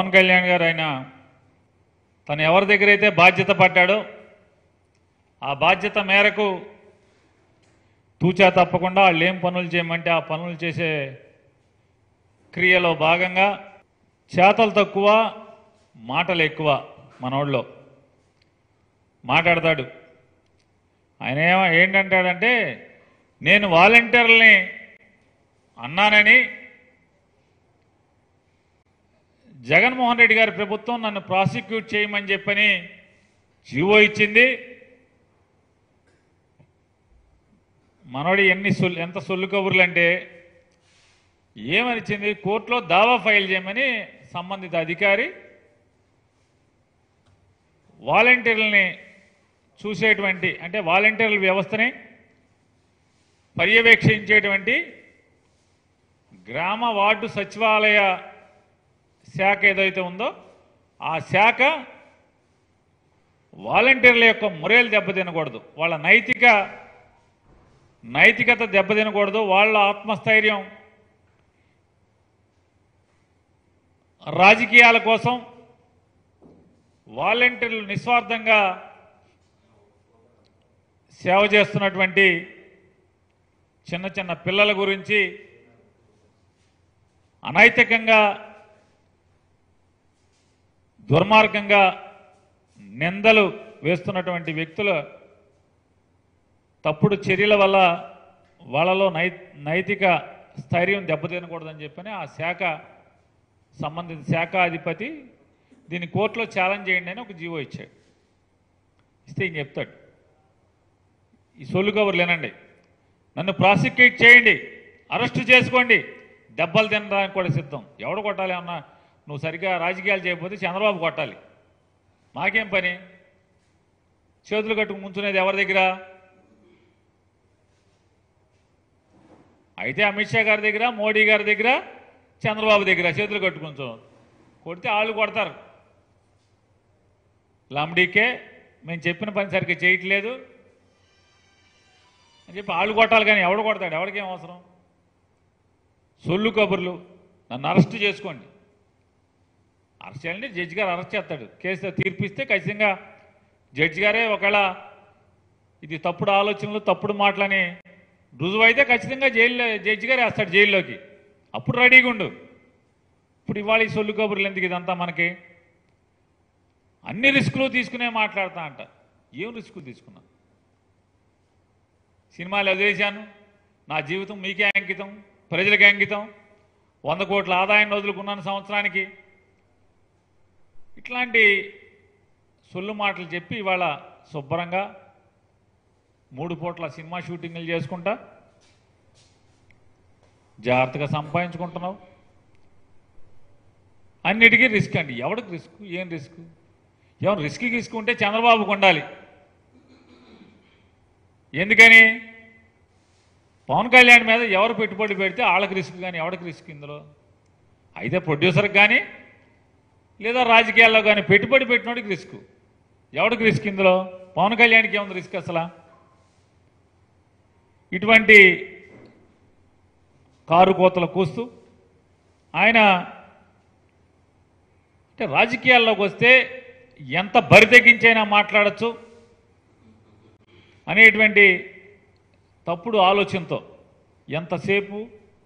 పవన్ కళ్యాణ్ గారు ఆయన తను ఎవరి దగ్గర అయితే బాధ్యత పడ్డాడో ఆ బాధ్యత మేరకు తూచా తప్పకుండా వాళ్ళు ఏం పనులు చేయమంటే ఆ పనులు చేసే క్రియలో భాగంగా చేతలు తక్కువ మాటలు ఎక్కువ మనోళ్ళలో మాట్లాడతాడు ఆయన ఏమ ఏంటంటాడంటే నేను వాలంటీర్లని అన్నానని జగన్మోహన్ రెడ్డి గారి ప్రభుత్వం నన్ను ప్రాసిక్యూట్ చేయమని చెప్పని జీవో ఇచ్చింది మనోడి ఎన్ని సొల్లు ఎంత సొల్లు కబుర్లు అంటే ఏమనిచ్చింది కోర్టులో దావా ఫైల్ చేయమని సంబంధిత అధికారి వాలంటీర్లని చూసేటువంటి అంటే వాలంటీర్ల వ్యవస్థని పర్యవేక్షించేటువంటి గ్రామ వార్డు సచివాలయ శాఖ ఏదైతే ఉందో ఆ శాఖ వాలంటీర్ల యొక్క మురేలు దెబ్బతినకూడదు వాళ్ళ నైతిక నైతికత దెబ్బతినకూడదు వాళ్ళ ఆత్మస్థైర్యం రాజకీయాల కోసం వాలంటీర్లు నిస్వార్థంగా సేవ చేస్తున్నటువంటి చిన్న చిన్న పిల్లల గురించి అనైతికంగా దుర్మార్గంగా నిందలు వేస్తున్నటువంటి వ్యక్తుల తప్పుడు చర్యల వల్ల వాళ్ళలో నై నైతిక స్థైర్యం దెబ్బతినకూడదని చెప్పని ఆ శాఖ సంబంధిత శాఖ అధిపతి దీన్ని కోర్టులో ఛాలెంజ్ చేయండి అని ఒక జీవో ఇచ్చాడు ఇస్తే ఈయన చెప్తాడు ఈ సొల్లు కబుర్లు వినండి నన్ను ప్రాసిక్యూట్ చేయండి అరెస్టు చేసుకోండి దెబ్బలు తినడానికి కూడా సిద్ధం ఎవడు కొట్టాలి అన్నా నువ్వు సరిగ్గా రాజకీయాలు చేయకపోతే చంద్రబాబు కొట్టాలి మాకేం పని చేతులు కట్టుకు ముంచునేది ఎవరి దగ్గర అయితే అమిత్ షా గారి దగ్గర మోడీ గారి దగ్గర చంద్రబాబు దగ్గర చేతులు కట్టుకుంటాం కొడితే వాళ్ళు కొడతారు లంబడీకే మేము చెప్పిన పని సరిగ్గా చేయట్లేదు అని చెప్పి వాళ్ళు కొట్టాలి కానీ ఎవడు కొడతాడు ఎవరికేం అవసరం సొల్లు కబుర్లు నన్ను అరెస్ట్ చేసుకోండి అరెస్ట్ చేయాలంటే జడ్జి గారు అరెస్ట్ చేస్తాడు కేసు తీర్పిస్తే ఖచ్చితంగా జడ్జి గారే ఒకవేళ ఇది తప్పుడు ఆలోచనలు తప్పుడు మాటలని రుజువు అయితే ఖచ్చితంగా జైల్లో జడ్జి గారు వేస్తాడు జైల్లోకి అప్పుడు రెడీగా ఉండు ఇప్పుడు ఇవాళ ఈ సొల్లు కబుర్లు ఎందుకు ఇదంతా మనకి అన్ని రిస్కులు తీసుకునే మాట్లాడతా అంట ఏం రిస్కులు తీసుకున్నా సినిమాలు వదిలేశాను నా జీవితం మీకే అంకితం ప్రజలకే అంకితం వంద కోట్ల ఆదాయాన్ని వదులుకున్నాను సంవత్సరానికి ఇట్లాంటి సొల్లు మాటలు చెప్పి ఇవాళ శుభ్రంగా మూడు పూట్ల సినిమా షూటింగ్లు చేసుకుంటా జాగ్రత్తగా సంపాదించుకుంటున్నావు అన్నిటికీ రిస్క్ అండి ఎవరికి రిస్క్ ఏం రిస్క్ ఏమైనా రిస్క్ తీసుకుంటే చంద్రబాబుకు ఉండాలి ఎందుకని పవన్ కళ్యాణ్ మీద ఎవరు పెట్టుబడి పెడితే వాళ్ళకి రిస్క్ కానీ ఎవరికి రిస్క్ ఇందులో అయితే ప్రొడ్యూసర్కి కానీ లేదా రాజకీయాల్లో కానీ పెట్టుబడి పెట్టినోడికి రిస్క్ ఎవరికి రిస్క్ ఇందులో పవన్ కళ్యాణ్కి ఏముంది రిస్క్ అసలు ఇటువంటి కారు కోతలు కూస్తూ ఆయన అంటే రాజకీయాల్లోకి వస్తే ఎంత బరి తెగించైనా మాట్లాడచ్చు అనేటువంటి తప్పుడు ఆలోచనతో ఎంతసేపు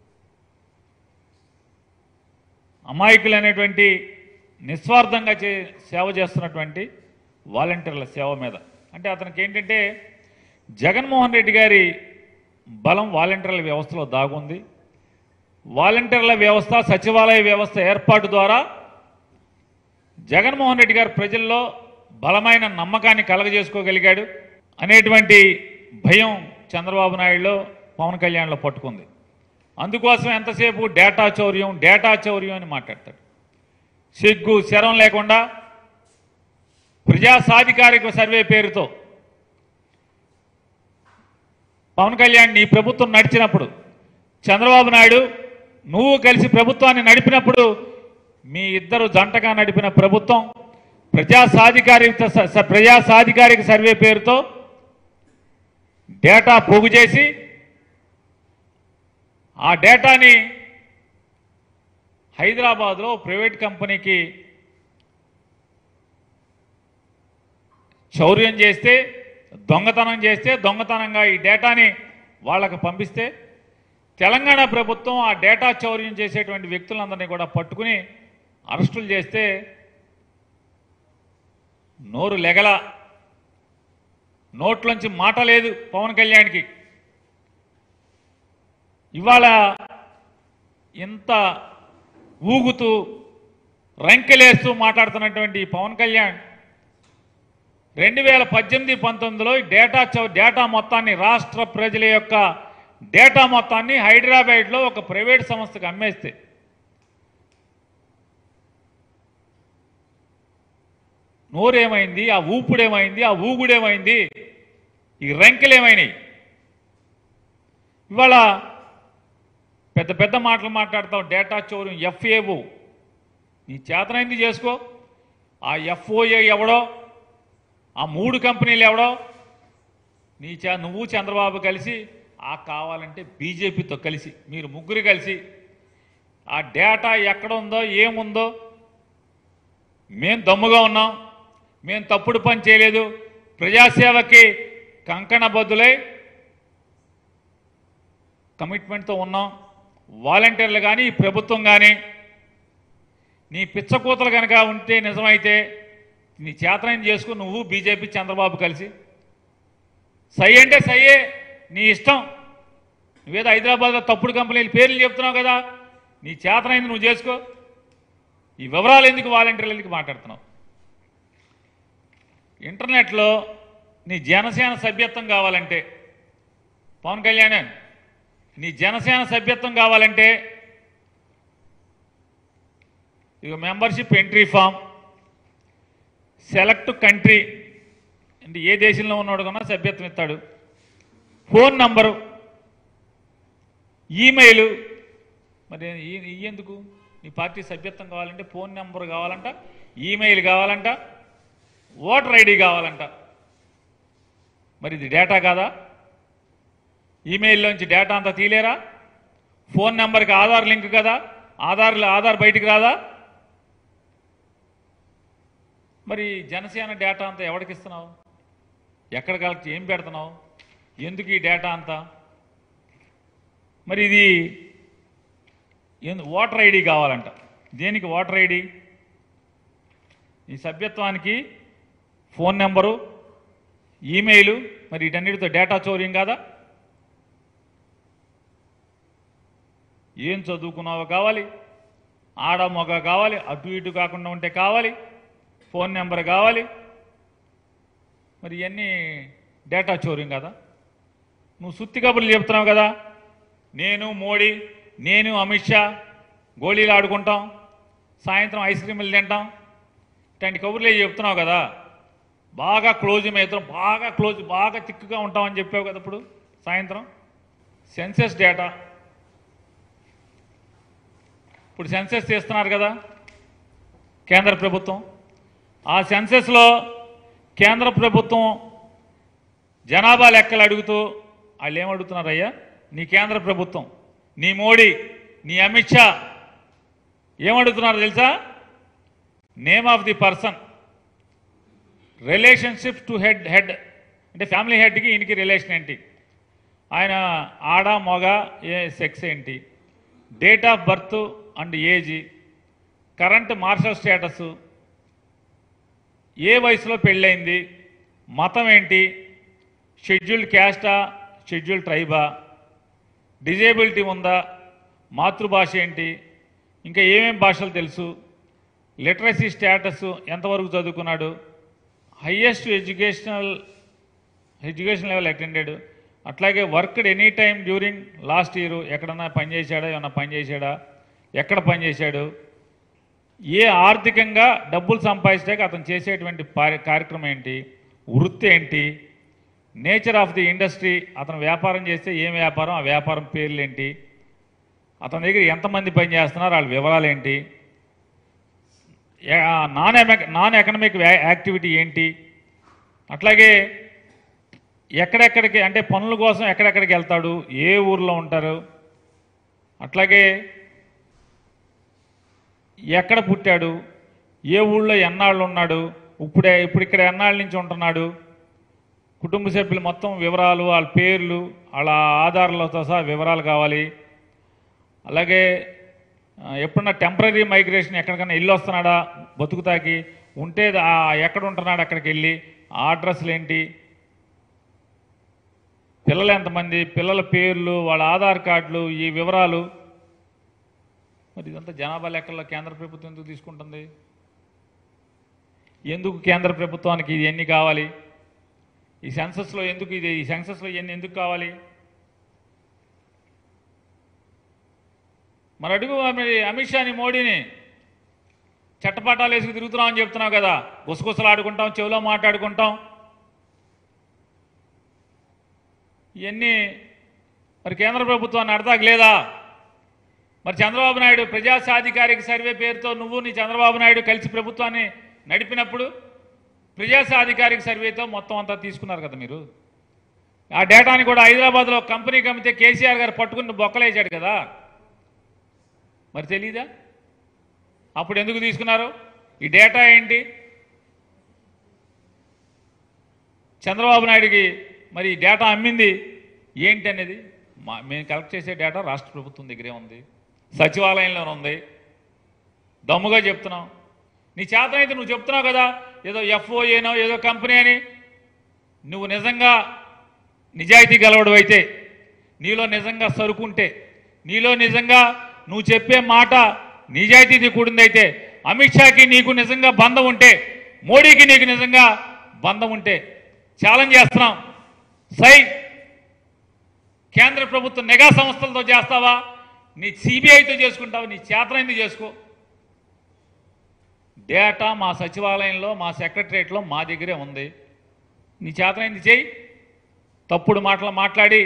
అమాయకులు అనేటువంటి నిస్వార్థంగా చే సేవ చేస్తున్నటువంటి వాలంటీర్ల సేవ మీద అంటే అతనికి ఏంటంటే జగన్మోహన్ రెడ్డి గారి బలం వాలంటీర్ల వ్యవస్థలో దాగుంది వాలంటీర్ల వ్యవస్థ సచివాలయ వ్యవస్థ ఏర్పాటు ద్వారా జగన్మోహన్ రెడ్డి గారు ప్రజల్లో బలమైన నమ్మకాన్ని కలగజేసుకోగలిగాడు అనేటువంటి భయం చంద్రబాబు నాయుడులో పవన్ కళ్యాణ్లో పట్టుకుంది అందుకోసం ఎంతసేపు డేటా చౌర్యం డేటా చౌర్యం అని మాట్లాడతాడు సిగ్గు శరం లేకుండా ప్రజా సాధికారిక సర్వే పేరుతో పవన్ కళ్యాణ్ నీ ప్రభుత్వం నడిచినప్పుడు చంద్రబాబు నాయుడు నువ్వు కలిసి ప్రభుత్వాన్ని నడిపినప్పుడు మీ ఇద్దరు జంటగా నడిపిన ప్రభుత్వం ప్రజా సాధికారిక స- స- ప్రజా సాధికారిక సర్వే పేరుతో డేటా పోగు చేసి ఆ డేటాని హైదరాబాద్లో ప్రైవేట్ కంపెనీకి చౌర్యం చేస్తే దొంగతనం చేస్తే దొంగతనంగా ఈ డేటాని వాళ్ళకి పంపిస్తే తెలంగాణ ప్రభుత్వం ఆ డేటా చౌర్యం చేసేటువంటి వ్యక్తులందరినీ కూడా పట్టుకుని అరెస్టులు చేస్తే నోరు లెగల నోట్లోంచి మాట లేదు పవన్ కళ్యాణ్కి ఇవాళ ఇంత ఊగుతూ రంకెలేస్తూ మాట్లాడుతున్నటువంటి ఈ పవన్ కళ్యాణ్ రెండు వేల పద్దెనిమిది పంతొమ్మిదిలో ఈ డేటా చౌ డేటా మొత్తాన్ని రాష్ట్ర ప్రజల యొక్క డేటా మొత్తాన్ని హైదరాబాద్లో ఒక ప్రైవేట్ సంస్థకు అమ్మేస్తే నోరేమైంది ఆ ఊపుడేమైంది ఆ ఊగుడేమైంది ఈ రంకెలేమైనాయి ఇవాళ పెద్ద పెద్ద మాటలు మాట్లాడతావు డేటా చౌర్యం ఎఫ్ఏఓ నీ చేతనైంది చేసుకో ఆ ఎఫ్ఓఏ ఎవడో ఆ మూడు కంపెనీలు ఎవడో నీ చే నువ్వు చంద్రబాబు కలిసి ఆ కావాలంటే బీజేపీతో కలిసి మీరు ముగ్గురు కలిసి ఆ డేటా ఎక్కడ ఉందో ఏముందో మేం దమ్ముగా ఉన్నాం మేం తప్పుడు పని చేయలేదు ప్రజాసేవకి కంకణబద్దులై కమిట్మెంట్తో ఉన్నాం వాలంటీర్లు కానీ ఈ ప్రభుత్వం కానీ నీ పిచ్చకూతలు కనుక ఉంటే నిజమైతే నీ చేతనైన చేసుకుని నువ్వు బీజేపీ చంద్రబాబు కలిసి సై అంటే సయ్యే నీ ఇష్టం నువ్వేదో హైదరాబాద్లో తప్పుడు కంపెనీల పేర్లు చెప్తున్నావు కదా నీ చేతనైంది నువ్వు చేసుకో ఈ వివరాలు ఎందుకు వాలంటీర్లు ఎందుకు మాట్లాడుతున్నావు ఇంటర్నెట్లో నీ జనసేన సభ్యత్వం కావాలంటే పవన్ కళ్యాణ్ నీ జనసేన సభ్యత్వం కావాలంటే ఇక membership entry form select country అంటే ఏ దేశంలో ఉన్నాడు కన్నా సభ్యత్వం ఇస్తాడు ఫోన్ నంబరు ఈమెయిల్ మరి ఈ- ఈ ఎందుకు నీ పార్టీ సభ్యత్వం కావాలంటే ఫోన్ నెంబర్ కావాలంట ఈమెయిల్ కావాలంట ఓటర్ ఐడి కావాలంట మరి ఇది డేటా కాదా ఈమెయిల్లోంచి డేటా అంతా తీలేరా ఫోన్ నెంబర్కి ఆధార్ లింక్ కదా ఆధార్ ఆధార్ బయటికి రాదా మరి జనసేన డేటా అంతా ఎవరికి ఇస్తున్నావు ఎక్కడ కలెక్ట్ ఏం పెడుతున్నావు ఎందుకు ఈ డేటా అంతా మరి ఇది ఎందు ఓటర్ ఐడి కావాలంట దేనికి ఓటర్ ఐడి ఈ సభ్యత్వానికి ఫోన్ నెంబరు ఈమెయిల్ మరి వీటన్నిటితో డేటా చౌర్యం కాదా ఏం చదువుకున్నావో కావాలి ఆడ మొగ కావాలి అటు ఇటు కాకుండా ఉంటే కావాలి ఫోన్ నెంబర్ కావాలి మరి ఇవన్నీ డేటా చౌర్యం కదా నువ్వు సుత్తి కబుర్లు చెప్తున్నావు కదా నేను మోడీ నేను అమిత్ షా గోళీలు ఆడుకుంటాం సాయంత్రం ఐస్ క్రీములు తింటాం ఇట్లాంటి కబుర్లే చెప్తున్నావు కదా బాగా క్లోజ్ మేతం బాగా క్లోజ్ బాగా తిక్కుగా ఉంటామని చెప్పావు కదా ఇప్పుడు సాయంత్రం సెన్సెస్ డేటా ఇప్పుడు సెన్సెస్ తీస్తున్నారు కదా కేంద్ర ప్రభుత్వం ఆ సెన్సెస్లో కేంద్ర ప్రభుత్వం జనాభా లెక్కలు అడుగుతూ వాళ్ళు ఏమడుగుతున్నారయ్యా నీ కేంద్ర ప్రభుత్వం నీ మోడీ నీ అమిత్ షా ఏమడుగుతున్నారు తెలుసా name of the person relationship to head head అంటే ఫ్యామిలీ హెడ్కి ఈయనకి రిలేషన్ ఏంటి ఆయన ఆడ మగ ఏ సెక్స్ ఏంటి date of birth and age current marital status ఏ వయసులో పెళ్ళైంది మతం ఏంటి షెడ్యూల్డ్ క్యాస్టా షెడ్యూల్డ్ ట్రైబా డిజేబిలిటీ ఉందా మాతృభాష ఏంటి ఇంకా ఏమేం భాషలు తెలుసు లిటరసీ స్టేటస్ ఎంతవరకు చదువుకున్నాడు highest educational education level attended అట్లాగే worked any time during last year ఎక్కడన్నా పని చేశాడా ఏమన్నా పని చేశాడా ఎక్కడ పని చేశాడు ఏ ఆర్థికంగా డబ్బులు సంపాదించడానికి అతను చేసేటువంటి పారి- కార్యక్రమం ఏంటి వృత్తి ఏంటి నేచర్ ఆఫ్ ది ఇండస్ట్రీ అతను వ్యాపారం చేస్తే ఏం వ్యాపారం ఆ వ్యాపారం పేర్లు ఏంటి అతని దగ్గర ఎంతమంది పని చేస్తున్నారు వాళ్ళ వివరాలు ఏంటి యా- నాన్ ఎమ- నాన్ ఎకనమిక్ వ్యా- యాక్టివిటీ ఏంటి అట్లాగే ఎక్కడెక్కడికి అంటే పనుల కోసం ఎక్కడెక్కడికి వెళ్తాడు ఏ ఊర్లో ఉంటారు అట్లాగే ఎక్కడ పుట్టాడు ఏ ఊళ్ళో ఎన్నాళ్ళు ఉన్నాడు ఇప్పుడే ఇప్పుడు ఇక్కడ ఎన్నాళ్ళ నుంచి ఉంటున్నాడు కుటుంబ సభ్యులు మొత్తం వివరాలు వాళ్ళ పేర్లు వాళ్ళ ఆధారాలతో సహా వివరాలు కావాలి అలాగే ఆ, ఎప్పుడన్నా టెంపరీ మైగ్రేషన్ ఎక్కడికైనా ఇల్లు వస్తున్నాడా బతుకుతాకి ఉంటే ఆ ఎక్కడ ఉంటున్నాడు అక్కడికి వెళ్ళి ఆ అడ్రస్లు ఏంటి పిల్లలు ఎంతమంది పిల్లల పేర్లు వాళ్ళ ఆధార్ కార్డులు ఈ వివరాలు మరి ఇదంతా జనాభా లెక్కల్లో కేంద్ర ప్రభుత్వం ఎందుకు తీసుకుంటుంది ఎందుకు కేంద్ర ప్రభుత్వానికి ఇది ఎన్ని కావాలి ఈ సెన్సస్లో ఎందుకు ఇది ఈ సెన్సస్లో ఇవన్నీ ఎందుకు కావాలి మరి అడుగు మరి అమిత్ షాని మోడీని చట్టపట్టాలు వేసుకు తిరుగుతున్నామని చెప్తున్నావు కదా గుసగుసలు ఆడుకుంటాం చెవిలో మాట్లాడుకుంటాం ఇవన్నీ మరి కేంద్ర ప్రభుత్వాన్ని అర్థాకు లేదా మరి చంద్రబాబు నాయుడు ప్రజా సాధికారిక సర్వే పేరుతో నువ్వు నీ చంద్రబాబు నాయుడు కలిసి ప్రభుత్వాన్ని నడిపినప్పుడు ప్రజా సాధికారిక సర్వేతో మొత్తం అంతా తీసుకున్నారు కదా మీరు ఆ డేటాని కూడా హైదరాబాద్లో కంపెనీకి అమ్మితే కేసీఆర్ గారు పట్టుకుని బొక్కలేసాడు కదా మరి తెలీదా అప్పుడు ఎందుకు తీసుకున్నారు ఈ డేటా ఏంటి చంద్రబాబు నాయుడికి మరి ఈ డేటా అమ్మింది ఏంటి అనేది మా మేము కలెక్ట్ చేసే డేటా రాష్ట్ర ప్రభుత్వం దగ్గరే ఉంది సచివాలయంలోనే ఉంది దమ్ముగా చెప్తున్నాం నీ చేతనైతే నువ్వు చెప్తున్నావు కదా ఏదో ఎఫ్ఓఏనో ఏదో కంపెనీ అని నువ్వు నిజంగా నిజాయితీ గలవడు అయితే నీలో నిజంగా సరుకుంటే నీలో నిజంగా నువ్వు చెప్పే మాట నిజాయితీది కూడిందైతే అమిత్ షాకి నీకు నిజంగా బంధం ఉంటే మోడీకి నీకు నిజంగా బంధం ఉంటే ఛాలెంజ్ చేస్తున్నాం సై కేంద్ర ప్రభుత్వ నిఘా సంస్థలతో చేస్తావా నీ సిబిఐతో చేసుకుంటావా నీ చేతనైంది చేసుకో డేటా మా సచివాలయంలో మా సెక్రటరియట్లో మా దగ్గరే ఉంది నీ చేతనైంది చేయి తప్పుడు మాటలు మాట్లాడి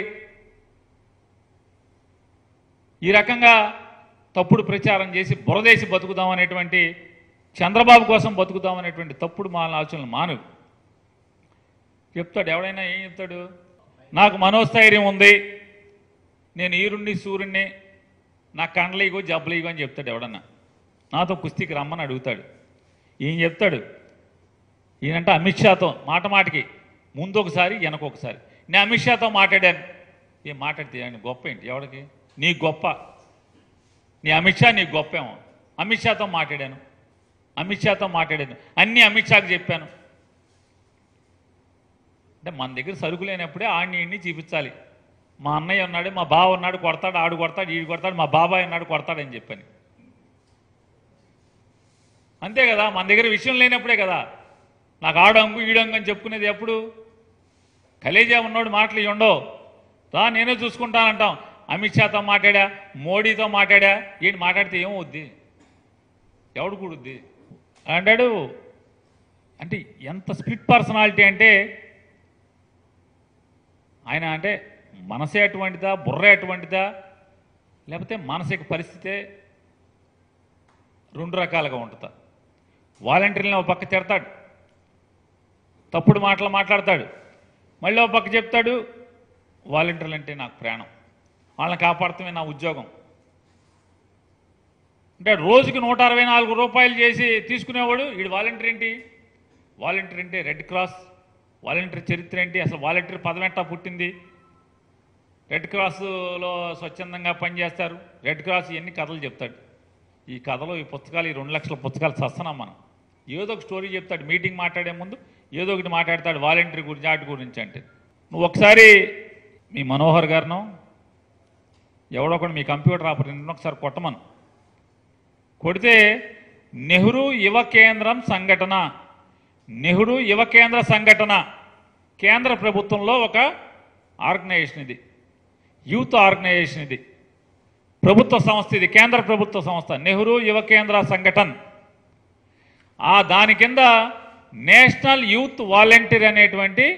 ఈ రకంగా తప్పుడు ప్రచారం చేసి బురదేసి బతుకుదాం అనేటువంటి చంద్రబాబు కోసం బతుకుదాం అనేటువంటి తప్పుడు మా ఆలోచనలు మాను చెప్తాడు ఎవడైనా ఏం చెప్తాడు నాకు మనోస్థైర్యం ఉంది నేను ఈరుణ్ణి సూర్యుణ్ణి నా కండలీగో జబ్బలీగో అని చెప్తాడు ఎవడన్నా నాతో కుస్తీకి రమ్మని అడుగుతాడు ఈయన చెప్తాడు ఈయనంటే అమిత్ షాతో మాట మాటకి ముందు ఒకసారి వెనక ఒకసారి నేను అమిత్ షాతో మాట్లాడాను ఏం మాట్లాడితే ఆయన గొప్ప ఏంటి ఎవడికి నీ గొప్ప నీ అమిత్ షా నీ గొప్పేమో అమిత్ షాతో మాట్లాడాను అమిత్ షాతో మాట్లాడాను అన్నీ అమిత్ షాకి చెప్పాను అంటే మన దగ్గర సరుకు లేనప్పుడే ఆడిని ఈడిని చూపించాలి మా అన్నయ్య ఉన్నాడు మా బావ ఉన్నాడు కొడతాడు ఆడు కొడతాడు ఈడు కొడతాడు మా బాబాయ్ ఉన్నాడు కొడతాడని చెప్పని అంతే కదా మన దగ్గర విషయం లేనప్పుడే కదా నాకు ఆడంగు ఈడంగు అని చెప్పుకునేది ఎప్పుడు కలేజా ఉన్నోడు మాటలు ఇవి ఉండవు రా నేనే చూసుకుంటానంటాం అమిత్ షాతో మాట్లాడా మోడీతో మాట్లాడా ఏంటి మాట్లాడితే ఏమవుద్ది ఎవడు కూడుద్ది అంటాడు అంటే ఎంత స్ప్లిట్ పర్సనాలిటీ అంటే ఆయన అంటే మనసే అటువంటిదా బుర్ర అటువంటిదా లేకపోతే మానసిక పరిస్థితే రెండు రకాలుగా ఉంటుందా వాలంటీర్లను ఒక పక్క తిడతాడు తప్పుడు మాటలు మాట్లాడతాడు మళ్ళీ ఒక పక్క చెప్తాడు వాలంటీర్లు అంటే నాకు ప్రాణం వాళ్ళని కాపాడటమే నా ఉద్యోగం అంటే రోజుకి నూట అరవై నాలుగు రూపాయలు చేసి తీసుకునేవాడు వీడు వాలంటీర్ ఏంటి వాలంటీర్ అంటే రెడ్ క్రాస్ వాలంటీర్ చరిత్ర ఏంటి అసలు వాలంటీర్ పదవెంట పుట్టింది రెడ్ క్రాస్లో స్వచ్ఛందంగా పనిచేస్తారు రెడ్ క్రాస్ ఇవన్నీ కథలు చెప్తాడు ఈ కథలు ఈ పుస్తకాలు ఈ రెండు లక్షల పుస్తకాలు చస్తున్నాం మనం ఏదో ఒక స్టోరీ చెప్తాడు మీటింగ్ మాట్లాడే ముందు ఏదో ఒకటి మాట్లాడతాడు వాలంటీర్ గురించి వాటి గురించి అంటే నువ్వు ఒకసారి మీ మనోహర్ గారినో ఎవడో ఒకడు మీ కంప్యూటర్ ఆపరేటర్ ఒకసారి కొట్టమను కొడితే నెహ్రూ యువ కేంద్రం సంఘటన నెహ్రూ యువ కేంద్ర సంఘటన కేంద్ర ప్రభుత్వంలో ఒక ఆర్గనైజేషన్ ఇది యూత్ ఆర్గనైజేషన్ ఇది ప్రభుత్వ సంస్థ ఇది కేంద్ర ప్రభుత్వ సంస్థ నెహ్రూ యువ కేంద్ర సంఘటన్ ఆ దాని కింద నేషనల్ యూత్ వాలంటీర్ అనేటువంటి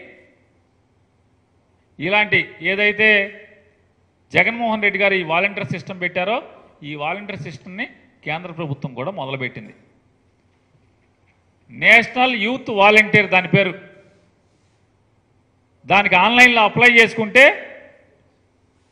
ఇలాంటి ఏదైతే జగన్మోహన్ రెడ్డి గారు ఈ వాలంటీర్ సిస్టమ్ పెట్టారో ఈ వాలంటీర్ సిస్టమ్ని కేంద్ర ప్రభుత్వం కూడా మొదలుపెట్టింది నేషనల్ యూత్ వాలంటీర్ దాని పేరు దానికి ఆన్లైన్లో అప్లై చేసుకుంటే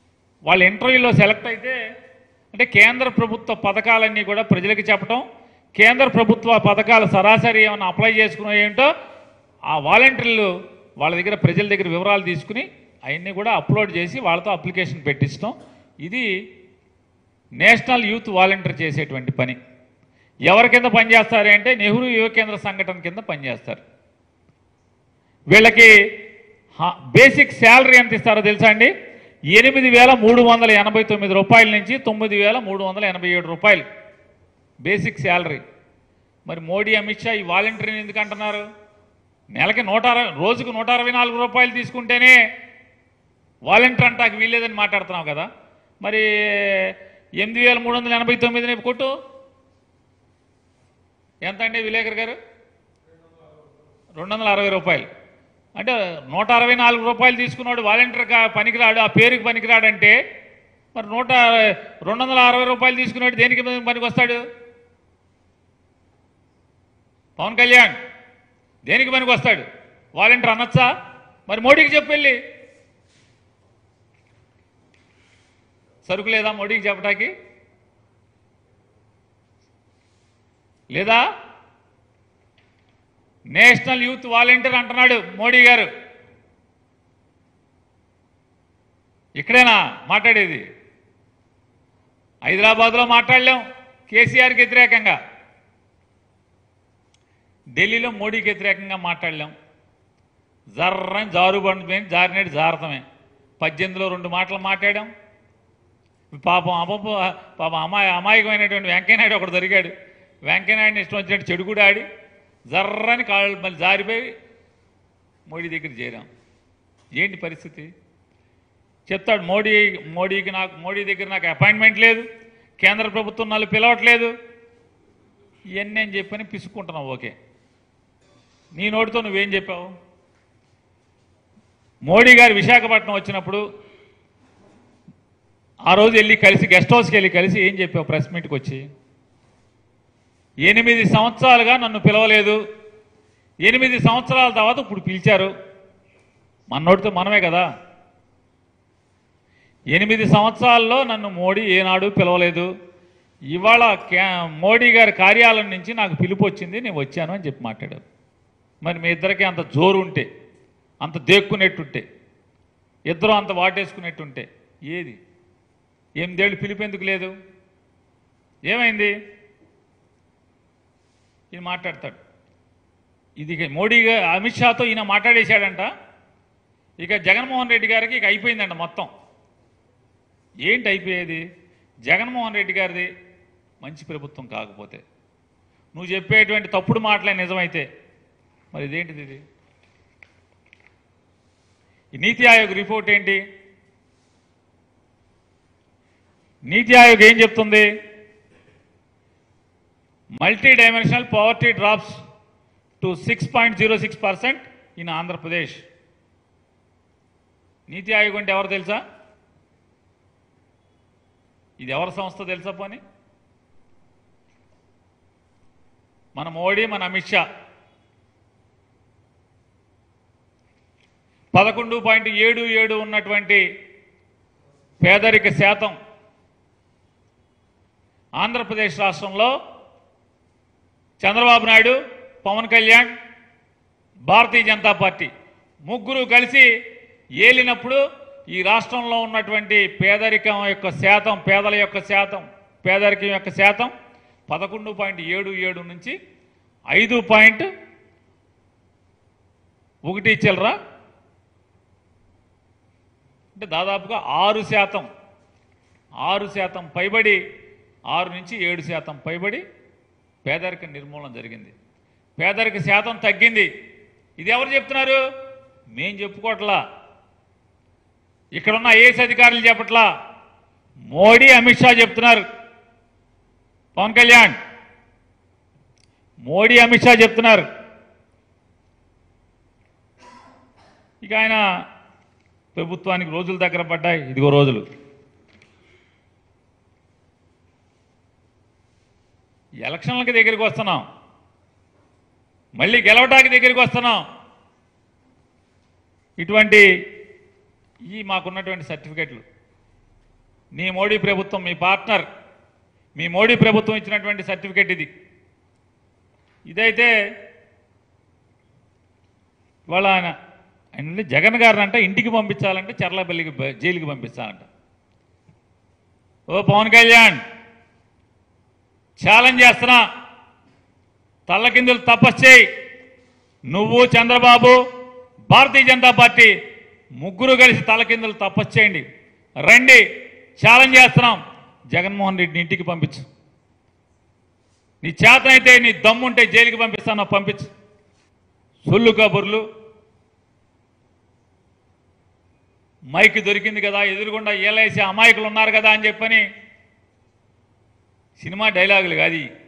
వాళ్ళ ఇంటర్వ్యూలో సెలెక్ట్ అయితే అంటే కేంద్ర ప్రభుత్వ పథకాలన్నీ కూడా ప్రజలకు చెప్పడం కేంద్ర ప్రభుత్వ పథకాలు సరాసరి ఏమైనా అప్లై చేసుకున్నా ఏంటో ఆ వాలంటీర్లు వాళ్ళ దగ్గర ప్రజల దగ్గర వివరాలు తీసుకుని అవన్నీ కూడా అప్లోడ్ చేసి వాళ్ళతో అప్లికేషన్ పెట్టిస్తాం ఇది నేషనల్ యూత్ వాలంటీర్ చేసేటువంటి పని ఎవరి కింద పనిచేస్తారు అంటే నెహ్రూ యువ కేంద్ర సంఘటన కింద పనిచేస్తారు వీళ్ళకి హ- బేసిక్ శాలరీ ఎంత ఇస్తారో తెలుసా అండి ఎనిమిది వేల మూడు వందల ఎనభై తొమ్మిది రూపాయల నుంచి తొమ్మిది వేల మూడు వందల ఎనభై ఏడు రూపాయలు బేసిక్ శాలరీ మరి మోడీ అమిత్ షా ఈ వాలంటీర్ని ఎందుకు అంటున్నారు నెలకి నూట అరవై రోజుకు నూట అరవై నాలుగు రూపాయలు తీసుకుంటేనే వాలంటీర్ అంటాకు వీల్లేదని మాట్లాడుతున్నావు కదా మరి ఎనిమిది వేల మూడు వందల ఎనభై తొమ్మిదిని కొట్టు ఎంత అండి విలేకర్ గారు రెండు వందల అరవై రూపాయలు అంటే నూట అరవై నాలుగు రూపాయలు తీసుకున్నాడు వాలంటీర్ కా- పనికిరాడు ఆ పేరుకి పనికిరాడంటే మరి నూట రెండు వందల అరవై రూపాయలు తీసుకున్నాడు దేనికి పనికి వస్తాడు పవన్ కళ్యాణ్ దేనికి పనికి వస్తాడు వాలంటీర్ అనొచ్చా మరి మోడీకి చెప్పెళ్ళి సరుకు లేదా మోడీకి చెప్పటానికి లేదా నేషనల్ యూత్ వాలంటీర్ అంటున్నాడు మోడీ గారు ఇక్కడేనా మాట్లాడేది హైదరాబాద్లో మాట్లాడలేం కేసీఆర్కి వ్యతిరేకంగా ఢిల్లీలో మోడీకి వ్యతిరేకంగా మాట్లాడలేం జర్రని జారుబండి మీద జారినట్టు జారతమే పద్దెనిమిదిలో రెండు మాటలు మాట్లాడాం పాపం అమ్మపు పాపం అమాయ అమాయకమైనటువంటి వెంకయ్యనాయుడు ఒకడు దొరికాడు వెంకయ్యనాయుడిని ఇష్టం వచ్చినట్టు చెడు కూడా ఆడి జర్రని కాళ్ళు మళ్ళీ జారిపోయి మోడీ దగ్గర చేరాం ఏంటి పరిస్థితి చెప్తాడు మోడీ మోడీకి నాకు మోడీ దగ్గర నాకు అపాయింట్మెంట్ లేదు కేంద్ర ప్రభుత్వం నన్ను పిలవట్లేదు ఇవన్నీ అని చెప్పని పిసుక్కుంటున్నావు ఓకే నీ నోటితో నువ్వేం చెప్పావు మోడీ గారు విశాఖపట్నం వచ్చినప్పుడు ఆ రోజు వెళ్ళి కలిసి గెస్ట్ హౌస్కి వెళ్ళి కలిసి ఏం చెప్పావు ప్రెస్ మీట్కి వచ్చి ఎనిమిది సంవత్సరాలుగా నన్ను పిలవలేదు ఎనిమిది సంవత్సరాల తర్వాత ఇప్పుడు పిలిచారు మన నోటితో మనమే కదా ఎనిమిది సంవత్సరాల్లో నన్ను మోడీ ఏనాడు పిలవలేదు ఇవాళ క్యా- మోడీ గారి కార్యాలయం నుంచి నాకు పిలుపు వచ్చింది నేను వచ్చాను అని చెప్పి మాట్లాడారు మరి మీ ఇద్దరికి అంత జోరు ఉంటే అంత దేక్కునేట్టుంటే ఇద్దరు అంత వాటేసుకునేట్టుంటే ఏది ఎనిమిదేళ్ళు పిలుపు ఎందుకు లేదు ఏమైంది ఈయన మాట్లాడతాడు ఇది ఇక మోడీ గా- అమిత్ షాతో ఈయన మాట్లాడేశాడంట ఇక జగన్మోహన్ రెడ్డి గారికి ఇక అయిపోయిందంట మొత్తం ఏంటి అయిపోయేది జగన్మోహన్ రెడ్డి గారిది మంచి ప్రభుత్వం కాకపోతే నువ్వు చెప్పేటువంటి తప్పుడు మాటలే నిజమైతే మరి ఇదేంటిది ఇది ఈ నీతి ఆయోగ్ రిపోర్ట్ ఏంటి నీతి ఆయోగ్ ఏం చెప్తుంది multi dimensional poverty drops to six point zero six percent in Andhra Pradesh NITI Aayog అంటే ఎవరు తెలుసా ఇది ఎవరి సంస్థ తెలుసా పోని మన మోడీ మన అమిత్ షా పదకొండు పాయింట్ ఏడు ఏడు ఉన్నటువంటి పేదరిక శాతం ఆంధ్రప్రదేశ్ రాష్ట్రంలో చంద్రబాబు నాయుడు పవన్ కళ్యాణ్ భారతీయ జనతా పార్టీ ముగ్గురు కలిసి ఏలినప్పుడు ఈ రాష్ట్రంలో ఉన్నటువంటి పేదరికం యొక్క శాతం పేదల యొక్క శాతం పేదరికం యొక్క శాతం పదకొండు పాయింట్ ఏడు ఏడు నుంచి ఐదు పాయింట్ ఒకటి చిల్లర అంటే దాదాపుగా ఆరు శాతం ఆరు శాతం పైబడి ఆరు నుంచి ఏడు శాతం పైబడి పేదరిక నిర్మూలన జరిగింది పేదరిక శాతం తగ్గింది ఇది ఎవరు చెప్తున్నారు మేం చెప్పుకోవట్లా ఇక్కడున్న ఐఏఎస్ అధికారులు చెప్పట్లా మోడీ అమిత్ షా చెప్తున్నారు పవన్ కళ్యాణ్ మోడీ అమిత్ షా చెప్తున్నారు ఇక ఆయన ప్రభుత్వానికి రోజులు దగ్గర పడ్డాయి ఇదిగో రోజులు ఎలక్షన్లకి దగ్గరికి వస్తున్నాం మళ్ళీ గెలవటానికి దగ్గరికి వస్తున్నాం ఇటువంటి ఈ మాకున్నటువంటి సర్టిఫికెట్లు నీ మోడీ ప్రభుత్వం మీ పార్ట్నర్ మీ మోడీ ప్రభుత్వం ఇచ్చినటువంటి సర్టిఫికెట్ ఇది ఇదైతే ఇవాళ ఆయన ఆయన ఉండి జగన్ గారిని అంటే ఇంటికి పంపించాలంటే చర్లపల్లికి బ- జైలుకి పంపించాలంట ఓ పవన్ కళ్యాణ్ ఛాలెంజ్ చేస్తున్నా తల్లకిందులు తపస్సు చేయి నువ్వు చంద్రబాబు భారతీయ జనతా పార్టీ ముగ్గురు కలిసి తలకిందులు తపస్సు చేయండి రండి ఛాలెంజ్ చేస్తున్నాం జగన్మోహన్ రెడ్డిని ఇంటికి పంపించు నీ చేతనైతే నీ దమ్ముంటే జైలుకి పంపిస్తానో పంపించు సొల్లు కబుర్లు మైక్ దొరికింది కదా ఎదురుగుండా ఏలేసి అమాయకులు ఉన్నారు కదా అని చెప్పని సినిమా డైలాగులు కాదు ఇవి.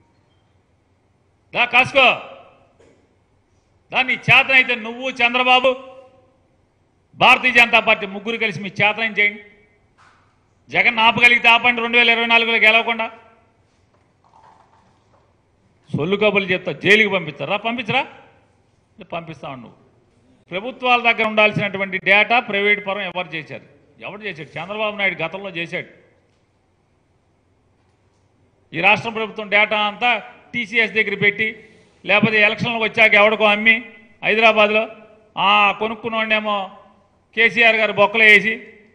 దా కాసుకో దాన్ని చేతనైతే నువ్వు చంద్రబాబు భారతీయ జనతా పార్టీ ముగ్గురు కలిసి మీ చేతనం చేయండి జగన్ ఆపగలిగితే ఆపండి రెండు వేల ఇరవై నాలుగులో గెలవకుండా సొల్లు కబుర్లు చెప్తా జైలుకి పంపిస్తారా పంపించరా పంపిస్తావు నువ్వు ప్రభుత్వాల దగ్గర ఉండాల్సినటువంటి డేటా ప్రైవేట్ పరం ఎవరు చేశారు ఎవరు చేశాడు చంద్రబాబు నాయుడు గతంలో చేశాడు ఈ రాష్ట్ర ప్రభుత్వం డేటా అంతా టీసీఎస్ దగ్గర పెట్టి లేకపోతే ఎలక్షన్లకు వచ్చాక ఎవడికో అమ్మి హైదరాబాద్లో ఆ కొనుక్కున్నోడేమో కేసీఆర్ గారు బొక్కలు వేసి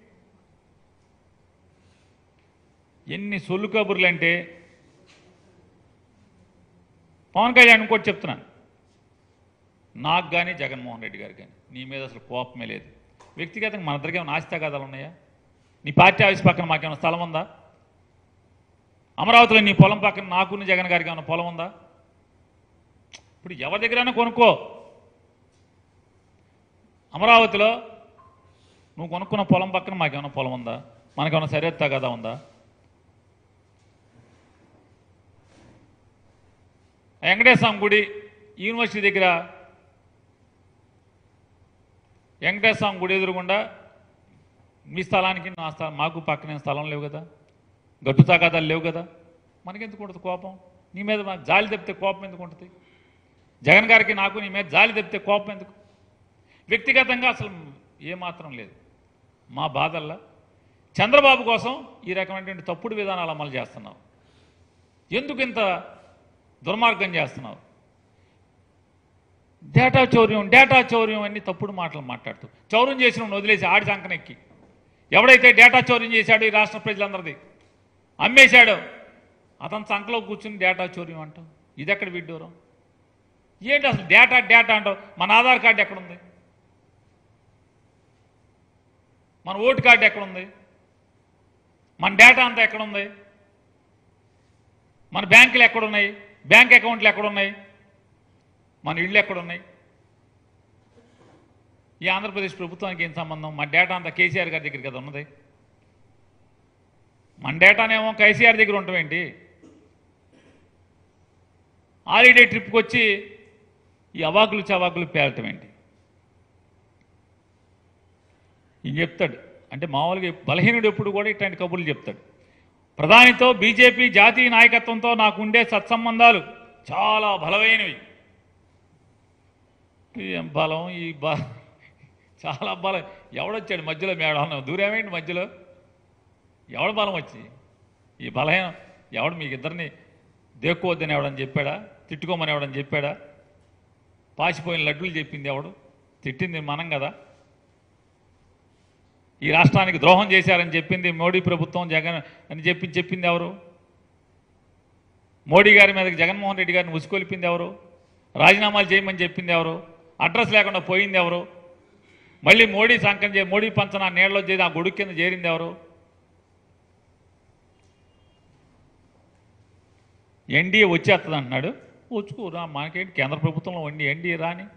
ఎన్ని సొల్లు కబుర్లు అంటే పవన్ కళ్యాణ్ ఇంకోటి చెప్తున్నాను నాకు కానీ జగన్మోహన్ రెడ్డి గారికి కానీ నీ మీద అసలు కోపమే లేదు వ్యక్తిగతంగా మన ఇద్దరికి ఏమైనా ఆస్తిగాదాలు ఉన్నాయా నీ పార్టీ ఆఫీస్ పక్కన మాకేమైనా స్థలం ఉందా అమరావతిలో నీ పొలం పక్కన నాకున్న జగన్ గారికి ఏమైనా పొలం ఉందా ఇప్పుడు ఎవరి దగ్గరైనా కొనుక్కో అమరావతిలో నువ్వు కొనుక్కున్న పొలం పక్కన మాకేమైనా పొలం ఉందా మనకేమైనా సరిహద్దు కదా ఉందా వెంకటేశ్వర స్వామి గుడి యూనివర్సిటీ దగ్గర వెంకటేశ్వర స్వామి గుడి ఎదురుగుండా మీ స్థలానికి నా స్థలం మాకు పక్కనే స్థలం లేవు కదా గట్టు తాకాదాలు లేవు కదా మనకెందుకు ఉంటుంది కోపం నీ మీద మా జాలి తప్పితే కోపం ఎందుకు ఉంటుంది జగన్ గారికి నాకు నీ మీద జాలి తప్పితే కోపం ఎందుకు వ్యక్తిగతంగా అసలు ఏమాత్రం లేదు మా బాధల్లో చంద్రబాబు కోసం ఈ రకమైనటువంటి తప్పుడు విధానాలు అమలు చేస్తున్నావు ఎందుకు ఇంత దుర్మార్గం చేస్తున్నావు డేటా చౌర్యం డేటా చౌర్యం అన్ని తప్పుడు మాటలు మాట్లాడుతూ చౌర్యం చేసిన వాడిని వదిలేసి ఆడి సంకనెక్కి ఎవడైతే డేటా చౌర్యం చేశాడో ఈ రాష్ట్ర ప్రజలందరిది అమ్మేశాడో అతని సంఖలో కూర్చుని డేటా చౌర్యం అంటాం ఇది ఎక్కడ విడ్డూరం ఏంటి అసలు డేటా డేటా అంటావు మన ఆధార్ కార్డు ఎక్కడుంది మన ఓటు కార్డు ఎక్కడుంది మన డేటా అంతా ఎక్కడుంది మన బ్యాంకులు ఎక్కడున్నాయి బ్యాంక్ అకౌంట్లు ఎక్కడున్నాయి మన ఇళ్ళు ఎక్కడున్నాయి ఈ ఆంధ్రప్రదేశ్ ప్రభుత్వానికి ఏం సంబంధం మన డేటా అంతా కేసీఆర్ గారి దగ్గర కదా ఉన్నది మన డేటానేమో కేసీఆర్ దగ్గర ఉండటం ఏంటి హాలిడే ట్రిప్కి వచ్చి ఈ అవాకులు చవాకులు పేలటం ఏంటి ఈయన చెప్తాడు అంటే మామూలుగా బలహీనుడు ఎప్పుడు కూడా ఇట్లాంటి కబుర్లు చెప్తాడు ప్రధానితో బీజేపీ జాతీయ నాయకత్వంతో నాకు ఉండే సత్సంబంధాలు చాలా బలమైనవి ఏం బలం ఈ బ చాలా బలం ఎవడొచ్చాడు మధ్యలో మేడం దూరేమేంటి మధ్యలో ఎవడ బలం వచ్చి ఈ బలహీనం ఎవడు మీకు ఇద్దరిని దేక్కోవద్దని ఎవడని చెప్పాడా తిట్టుకోమని ఎవడని చెప్పాడా పాసిపోయిన లడ్డూలు చెప్పింది ఎవడు తిట్టింది మనం కదా ఈ రాష్ట్రానికి ద్రోహం చేశారని చెప్పింది మోడీ ప్రభుత్వం జగన్ అని చెప్పి చెప్పింది ఎవరు మోడీ గారి మీదకి జగన్మోహన్ రెడ్డి గారిని ఉసుకొలిపింది ఎవరు రాజీనామాలు చేయమని చెప్పింది ఎవరు అడ్రస్ లేకుండా పోయింది ఎవరు మళ్ళీ మోడీ సంకం చే మోడీ పంచన నీళ్ళలో చేసి ఆ గొడుగు కింద చేరింది ఎవరు ఎన్డీఏ వచ్చేస్తుంది అంటున్నాడు వచ్చుకోరా మనకేంటి కేంద్ర ప్రభుత్వంలో వండి ఎన్డీఏ రాని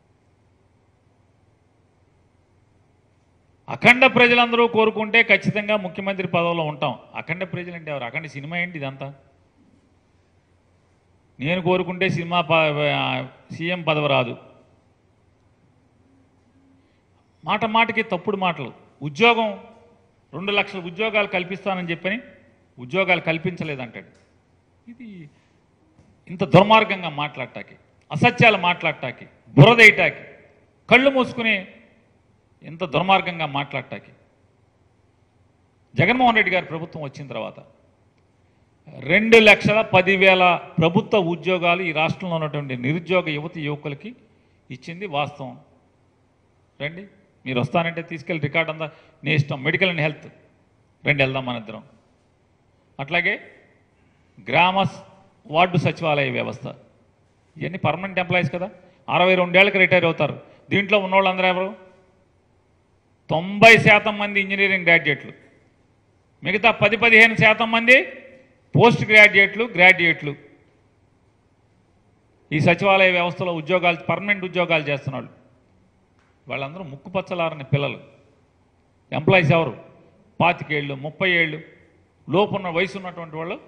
అఖండ ప్రజలందరూ కోరుకుంటే ఖచ్చితంగా ముఖ్యమంత్రి పదవిలో ఉంటాం అఖండ ప్రజలు అంటే ఎవరు అఖండ సినిమా ఏంటి ఇదంతా నేను కోరుకుంటే సినిమా ప- సీఎం పదవి రాదు మాట మాటకి తప్పుడు మాటలు ఉద్యోగం రెండు లక్షల ఉద్యోగాలు కల్పిస్తానని చెప్పని ఉద్యోగాలు కల్పించలేదంటాడు ఇది ఇంత దుర్మార్గంగా మాట్లాడటానికి అసత్యాలు మాట్లాడటానికి బురదేయటానికి కళ్ళు మూసుకుని ఇంత దుర్మార్గంగా మాట్లాడటానికి జగన్మోహన్ రెడ్డి గారి ప్రభుత్వం వచ్చిన తర్వాత రెండు లక్షల పదివేల ప్రభుత్వ ఉద్యోగాలు ఈ రాష్ట్రంలో ఉన్నటువంటి నిరుద్యోగ యువతి యువకులకి ఇచ్చింది వాస్తవం రండి మీరు వస్తానంటే తీసుకెళ్ళి రికార్డ్ అంతా నీ ఇష్టం మెడికల్ అండ్ హెల్త్ రండి వెళ్దాం మన ఇద్దరం అట్లాగే గ్రామ స- వార్డు సచివాలయ వ్యవస్థ ఇవన్నీ పర్మనెంట్ ఎంప్లాయీస్ కదా అరవై రెండేళ్ళకి రిటైర్ అవుతారు దీంట్లో ఉన్నోళ్ళందరూ ఎవరు తొంభై శాతం మంది ఇంజనీరింగ్ గ్రాడ్యుయేట్లు మిగతా పది పదిహేను శాతం మంది పోస్ట్ గ్రాడ్యుయేట్లు గ్రాడ్యుయేట్లు ఈ సచివాలయ వ్యవస్థలో ఉద్యోగాలు పర్మనెంట్ ఉద్యోగాలు చేస్తున్నాడు వాళ్ళందరూ ముక్కుపచ్చలారని పిల్లలు ఎంప్లాయీస్ ఎవరు పాతికేళ్ళు ముప్పై ఏళ్ళు లోపున్న వయసు ఉన్నటువంటి వాళ్ళు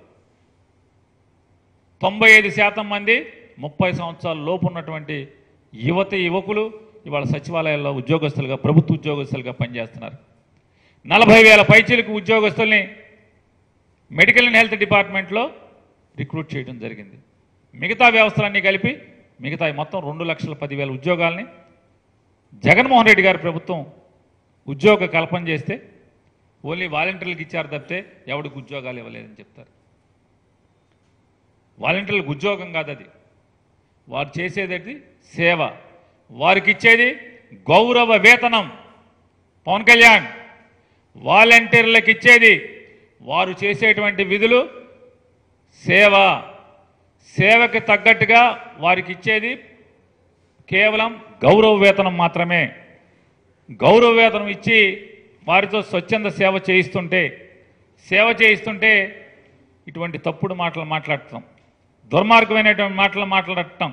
తొంభై ఐదు శాతం మంది ముప్పై సంవత్సరాల లోపు ఉన్నటువంటి యువతి యువకులు ఇవాళ సచివాలయాల్లో ఉద్యోగస్తులుగా ప్రభుత్వ ఉద్యోగస్తులుగా పనిచేస్తున్నారు నలభై వేల పైచీలకు ఉద్యోగస్తుల్ని మెడికల్ అండ్ హెల్త్ డిపార్ట్మెంట్లో రిక్రూట్ చేయడం జరిగింది మిగతా వ్యవస్థలన్నీ కలిపి మిగతా మొత్తం రెండు లక్షల పదివేల ఉద్యోగాల్ని జగన్మోహన్ రెడ్డి గారి ప్రభుత్వం ఉద్యోగ కల్పన చేస్తే ఓన్లీ వాలంటీర్లకు ఇచ్చారు తప్పితే ఎవడికి ఉద్యోగాలు ఇవ్వలేదని చెప్తారు వాలంటీర్లకు ఉద్యోగం కాదు అది వారు చేసేది సేవ వారికి ఇచ్చేది గౌరవ వేతనం పవన్ కళ్యాణ్ వాలంటీర్లకు ఇచ్చేది వారు చేసేటువంటి విధులు సేవ సేవకి తగ్గట్టుగా వారికి ఇచ్చేది కేవలం గౌరవ వేతనం మాత్రమే గౌరవ వేతనం ఇచ్చి వారితో స్వచ్ఛంద సేవ చేయిస్తుంటే సేవ చేయిస్తుంటే ఇటువంటి తప్పుడు మాటలు మాట్లాడటం దుర్మార్గమైనటువంటి మాటలు మాట్లాడటం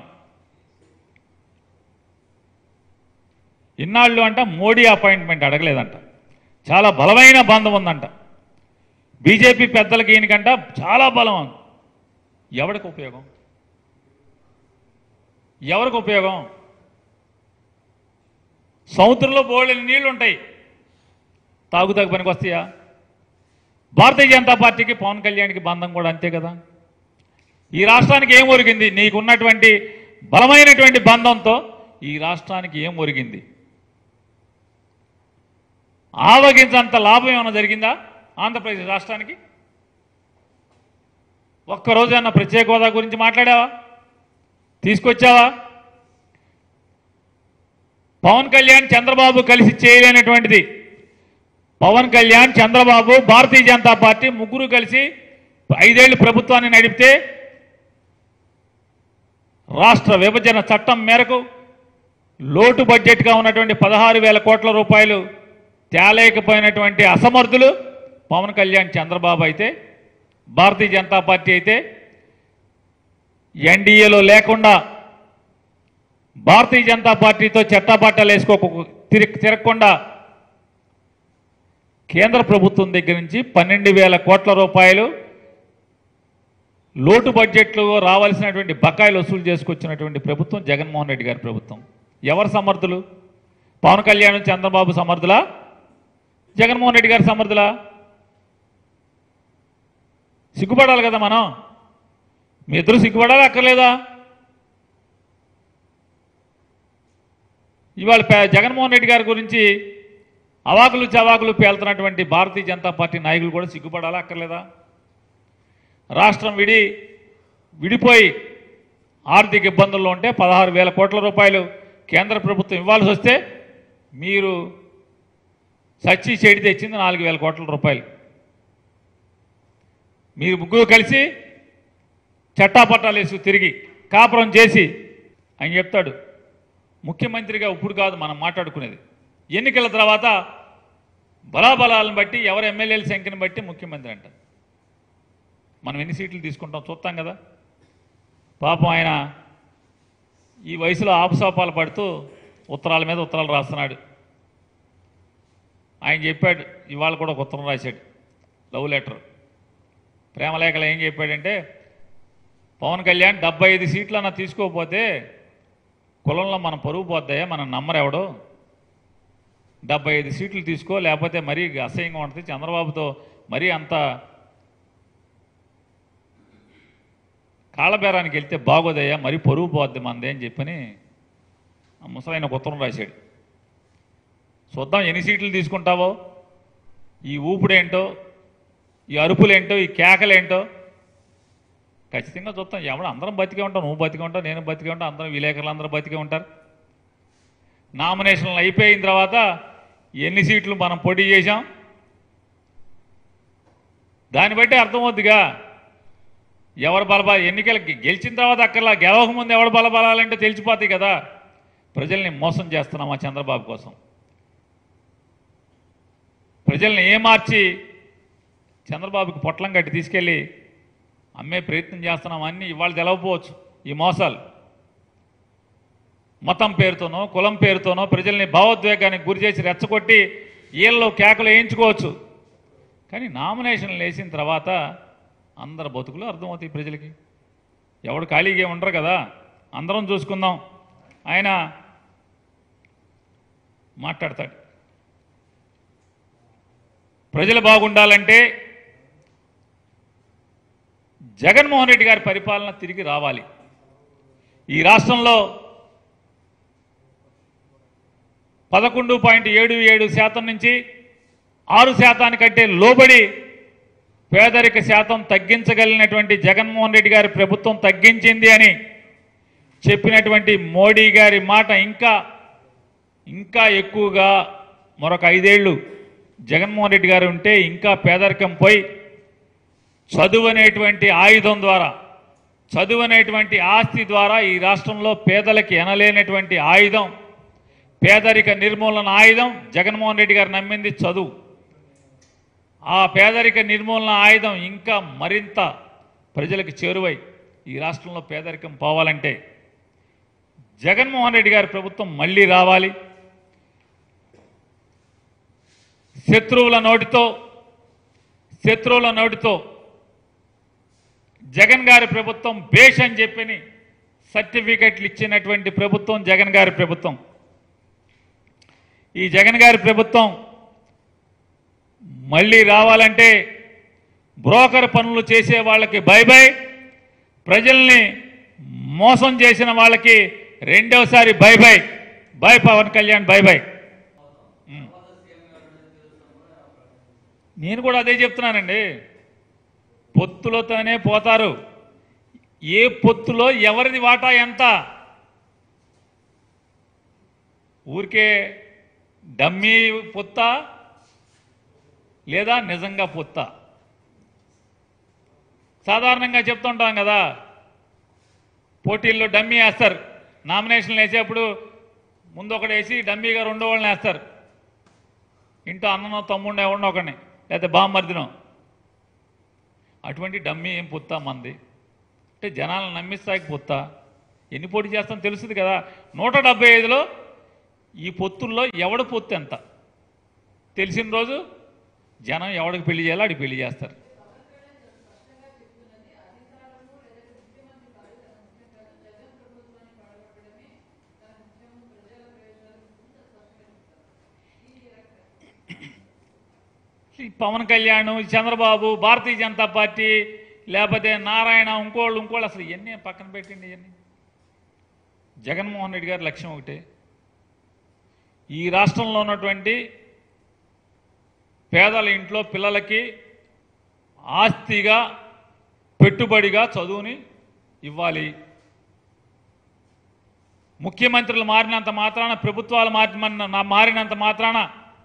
ఇన్నాళ్ళు అంట మోడీ అపాయింట్మెంట్ అడగలేదంట చాలా బలమైన బంధం ఉందంట బీజేపీ పెద్దలకి ఈయనకంట చాలా బలం ఉంది. ఎవరికి ఉపయోగం ఎవరికి ఉపయోగం సముద్రంలో బోళ్ళని నీళ్లు ఉంటాయి తాగుతాకు పనికి వస్తాయా భారతీయ జనతా పార్టీకి పవన్ కళ్యాణ్కి బంధం కూడా అంతే కదా ఈ రాష్ట్రానికి ఏం ఒరిగింది నీకున్నటువంటి బలమైనటువంటి బంధంతో ఈ రాష్ట్రానికి ఏం ఒరిగింది ఆవగించంత లాభం ఏమైనా జరిగిందా ఆంధ్రప్రదేశ్ రాష్ట్రానికి ఒక్కరోజైనా ప్రత్యేక హోదా గురించి మాట్లాడావా తీసుకొచ్చావా పవన్ కళ్యాణ్ చంద్రబాబు కలిసి చేయలేనటువంటిది పవన్ కళ్యాణ్ చంద్రబాబు భారతీయ జనతా పార్టీ ముగ్గురు కలిసి ఐదేళ్లు ప్రభుత్వాన్ని నడిపితే రాష్ట్ర విభజన చట్టం మేరకు లోటు బడ్జెట్గా ఉన్నటువంటి పదహారు వేల కోట్ల రూపాయలు తేలేకపోయినటువంటి అసమర్థులు పవన్ కళ్యాణ్ చంద్రబాబు అయితే భారతీయ జనతా పార్టీ అయితే ఎన్డీఏలో లేకుండా భారతీయ జనతా పార్టీతో చట్టాపట్టాలు వేసుకోక తిరగ తిరగకుండా కేంద్ర ప్రభుత్వం దగ్గర నుంచి పన్నెండు వేల కోట్ల రూపాయలు లోటు బడ్జెట్లో రావాల్సినటువంటి బకాయిలు వసూలు చేసుకొచ్చినటువంటి ప్రభుత్వం జగన్మోహన్ రెడ్డి గారి ప్రభుత్వం ఎవరు సమర్థులు పవన్ కళ్యాణ్ చంద్రబాబు సమర్థులా జగన్మోహన్ రెడ్డి గారి సమర్థులా సిగ్గుపడాలి కదా మనం మీ ఇద్దరు సిగ్గుపడాలి అక్కర్లేదా ఇవాళ పే- జగన్మోహన్ రెడ్డి గారి గురించి అవాకులు చవాకులు పేలుతున్నటువంటి భారతీయ జనతా పార్టీ నాయకులు కూడా సిగ్గుపడాలా అక్కర్లేదా రాష్ట్రం విడి విడిపోయి ఆర్థిక ఇబ్బందుల్లో ఉంటే పదహారు వేల కోట్ల రూపాయలు కేంద్ర ప్రభుత్వం ఇవ్వాల్సి వస్తే మీరు సచ్చి చెడి తెచ్చింది నాలుగు వేల కోట్ల రూపాయలు మీరు ముగ్గురు కలిసి చట్టాపట్టాలు వేసి తిరిగి కాపురం చేసి ఆయన చెప్తాడు ముఖ్యమంత్రిగా ఇప్పుడు కాదు మనం మాట్లాడుకునేది ఎన్నికల తర్వాత బలాబలాలను బట్టి ఎవరు ఎమ్మెల్యేల సంఖ్యను బట్టి ముఖ్యమంత్రి అంటారు మనం ఎన్ని సీట్లు తీసుకుంటాం చూస్తాం కదా పాపం ఆయన ఈ వయసులో ఆపుసాపాలు పడుతూ ఉత్తరాల మీద ఉత్తరాలు రాస్తున్నాడు ఆయన చెప్పాడు ఇవాళ కూడా ఒక ఉత్తరం రాశాడు లవ్ లెటర్ ప్రేమలేఖలు ఏం చెప్పాడంటే పవన్ కళ్యాణ్ డెబ్బై ఐదు సీట్లు అన్న తీసుకోకపోతే కులంలో మనం పరుగు పోద్దాయా మనం నమ్మరెవడు డెబ్బై ఐదు సీట్లు తీసుకో లేకపోతే మరీ అసహ్యంగా ఉంటుంది చంద్రబాబుతో మరీ అంత కాళ్ళబేరానికి వెళ్తే బాగోదయ్యా మరీ పరుగు పోద్ది మనదే అని చెప్పని ఆ ముసలాయన ఒక ఉత్తరం రాశాడు చూద్దాం ఎన్ని సీట్లు తీసుకుంటావో ఈ ఊపుడేంటో ఈ అరుపులేంటో ఈ కేకలేంటో ఖచ్చితంగా చూస్తాం ఎవడు అందరం బతికే ఉంటాం నువ్వు బతికే ఉంటావు నేను బతికే ఉంటాం అందరం విలేకరులు అందరూ బతికే ఉంటారు నామినేషన్లు అయిపోయిన తర్వాత ఎన్ని సీట్లు మనం పోటీ చేశాం దాన్ని బట్టి అర్థమవుద్దిగా ఎవరు బలబా ఎన్నికలకి గెలిచిన తర్వాత అక్కర్లా గెలవక ముందు ఎవరు బలబలాలంటే తెలిసిపోతాయి కదా ప్రజల్ని మోసం చేస్తున్నామా చంద్రబాబు కోసం ప్రజల్ని ఏమార్చి చంద్రబాబుకి పొట్లం కట్టి తీసుకెళ్ళి అమ్మే ప్రయత్నం చేస్తున్నాం అన్నీ ఇవాళ తెలవపోవచ్చు ఈ మోసాలు మతం పేరుతోనో కులం పేరుతోనో ప్రజల్ని భావోద్వేగానికి గురి చేసి రెచ్చగొట్టి వీళ్ళు కేకలు వేయించుకోవచ్చు కానీ నామినేషన్లు వేసిన తర్వాత అందరి బతుకులు అర్థమవుతాయి ప్రజలకి ఎవడు ఖాళీగా ఉండరు కదా అందరం చూసుకుందాం ఆయన మాట్లాడతాడు ప్రజలు బాగుండాలంటే జగన్మోహన్ రెడ్డి గారి పరిపాలన తిరిగి రావాలి ఈ రాష్ట్రంలో పదకొండు పాయింట్ ఏడు ఏడు శాతం నుంచి ఆరు శాతానికంటే లోబడి పేదరిక శాతం తగ్గించగలిగినటువంటి జగన్మోహన్ రెడ్డి గారి ప్రభుత్వం తగ్గించింది అని చెప్పినటువంటి మోడీ గారి మాట ఇంకా ఇంకా ఎక్కువగా మరొక ఐదేళ్లు జగన్మోహన్ రెడ్డి గారు ఉంటే ఇంకా పేదరికం పోయి చదువు అనేటువంటి ఆయుధం ద్వారా చదువు అనేటువంటి ఆస్తి ద్వారా ఈ రాష్ట్రంలో పేదలకి ఎనలేనటువంటి ఆయుధం పేదరిక నిర్మూలన ఆయుధం జగన్మోహన్ రెడ్డి గారు నమ్మింది చదువు ఆ పేదరిక నిర్మూలన ఆయుధం ఇంకా మరింత ప్రజలకు చేరువై ఈ రాష్ట్రంలో పేదరికం పోవాలంటే జగన్మోహన్ రెడ్డి గారి ప్రభుత్వం మళ్ళీ రావాలి శత్రువుల నోటితో శత్రువుల నోటితో జగన్ గారి ప్రభుత్వం బేష్ అని చెప్పని సర్టిఫికెట్లు ఇచ్చినటువంటి ప్రభుత్వం జగన్ గారి ప్రభుత్వం ఈ జగన్ గారి ప్రభుత్వం మళ్ళీ రావాలంటే బ్రోకర్ పనులు చేసే వాళ్ళకి బై బై ప్రజల్ని మోసం చేసిన వాళ్ళకి రెండవసారి bye bye bye Pawan Kalyan bye bye ఉమ్. నేను కూడా అదే చెప్తున్నానండి పొత్తులతోనే పోతారు ఏ పొత్తులో ఎవరిది వాటా ఎంత ఊరికే డమ్మీ పొత్తా లేదా నిజంగా పొత్తా సాధారణంగా చెప్తుంటాం కదా పోటీల్లో డమ్మీ వేస్తారు నామినేషన్లు వేసేప్పుడు ముందు ఒకటి వేసి డమ్మీగా రెండో వాళ్ళని వేస్తారు ఇంట్లో అన్ననో తమ్ముడిని ఎవరినో ఒకడిని లేకపోతే బామ్మర్దినో అటువంటి డమ్మీ ఏం పొత్తా మంది అంటే జనాలను నమ్మిస్తాకి పొత్తా ఎన్ని పోటీ చేస్తాం తెలుస్తుంది కదా నూట డెబ్బై ఐదులో ఈ పొత్తుల్లో ఎవడు పొత్తు ఎంత తెలిసిన రోజు జనం ఎవడికి పెళ్లి చేయాలో అడిగి పెళ్లి చేస్తారు ఈ పవన్ కళ్యాణ్ ఈ చంద్రబాబు భారతీయ జనతా పార్టీ లేకపోతే నారాయణ ఇంకోళ్ళు ఇంకోళ్ళు అసలు ఇవన్నీ పక్కన పెట్టండి ఇవన్నీ జగన్మోహన్ రెడ్డి గారి లక్ష్యం ఒకటే ఈ రాష్ట్రంలో ఉన్నటువంటి పేదల ఇంట్లో పిల్లలకి ఆస్తిగా పెట్టుబడిగా చదువుని ఇవ్వాలి ముఖ్యమంత్రులు మారినంత మాత్రాన ప్రభుత్వాలు మారి మారినంత మాత్రాన